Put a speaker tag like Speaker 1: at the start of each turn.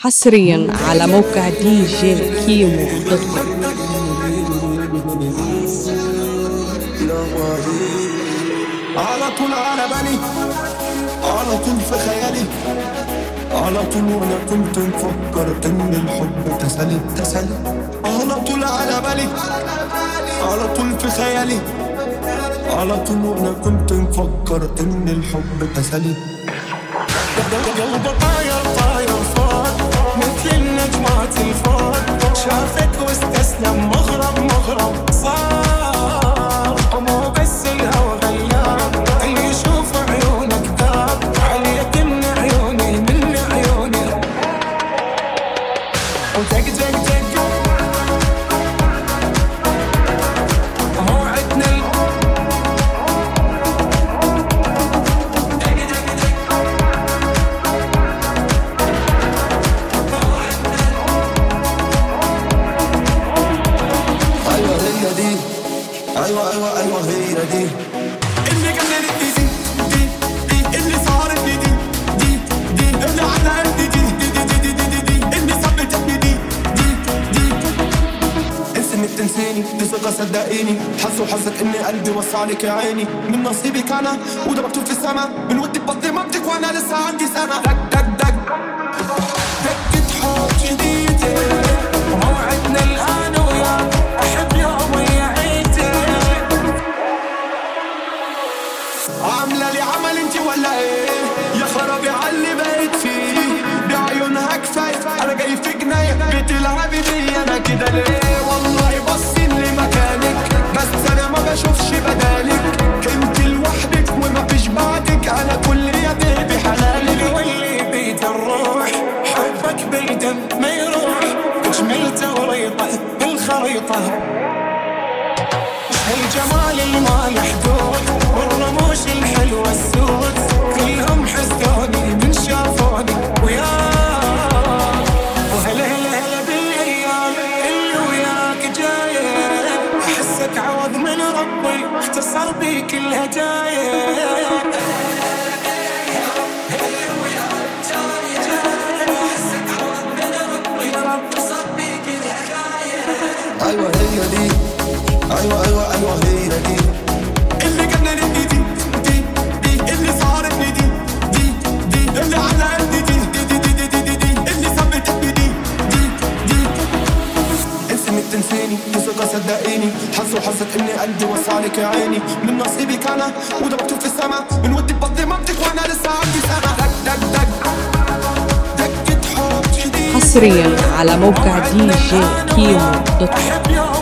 Speaker 1: حصريا على موقع دي جي كيمو دوت كوم
Speaker 2: على طول على بالي على طول في خيالي على طول وانا كنت مفكر ان الحب تسالي تسالي على طول على بالي على طول في خيالي على طول وانا كنت مفكر ان الحب تسالي قلب طاير طاير فوق مثل النجمات الفوق شافك واستسلم مغرب مغرب صار مو بس الهوى غيار اللي يشوف عيونك ذاب عليك من عيوني من عيوني ودق دق دق موعدنا ال- دق دق دق ايوه هي دي ايوه ايوه ايوه هي دي اللي جننتني دي دي دي اللي صارتني دي دي دي اللي على قلبي دي دي دي دي دي دي دي دي اللي ثبتتني دي دي دي انسى انك تنسيني دي ثقة صدقيني حس وحسك اني قلبي وصالك يا عيني من نصيبك انا وده مكتوب في السما من ودي ببطي مامتك وانا لسه عندي سنة دق دق دق دقة حب جديدة وموعدنا الآن وياك أحب يوم يعيدك عاملة لي عمل انت ولا ايه يا خرابي عاللي بقيت فيه بعيونها كفاية انا جاي في جناية بتلعبي بي انا كده ليه والله بصين لمكانك بس انا ما بشوفش بدالك انت لوحدك وما فيش بعدك انا كل يدي بحلالك واللي بيت الروح حبك بالدم ما يروح اجمل توريطة بالخريطة الجمال اللي ما له حدود والرموش الحلوة السود كلهم حسدوني من شافوني ويا وهلا هلا هلا بالايام اللي وياك جاية احسك عوض من ربي اختصر بي كل هدايا ايوه هي دي ايوه ايوه ايوه هي دي اللي جننتني دي دي دي اللي صارتني دي دي دي اللي على قلبي دي دي دي دي دي دي دي اللي ثبتتني دي دي دي انسى انك تنسيني دي ثقة صدقيني حس وحسك اني قلبي وصالك يا عيني من نصيبك انا وده مكتوب في السما من ودي ببطي مامتك وانا لسه عندي سنة دق دق دق دقة حب جديد
Speaker 1: حصريا على موقع دي جي كيمو دوت كوم
Speaker 2: أحب يوم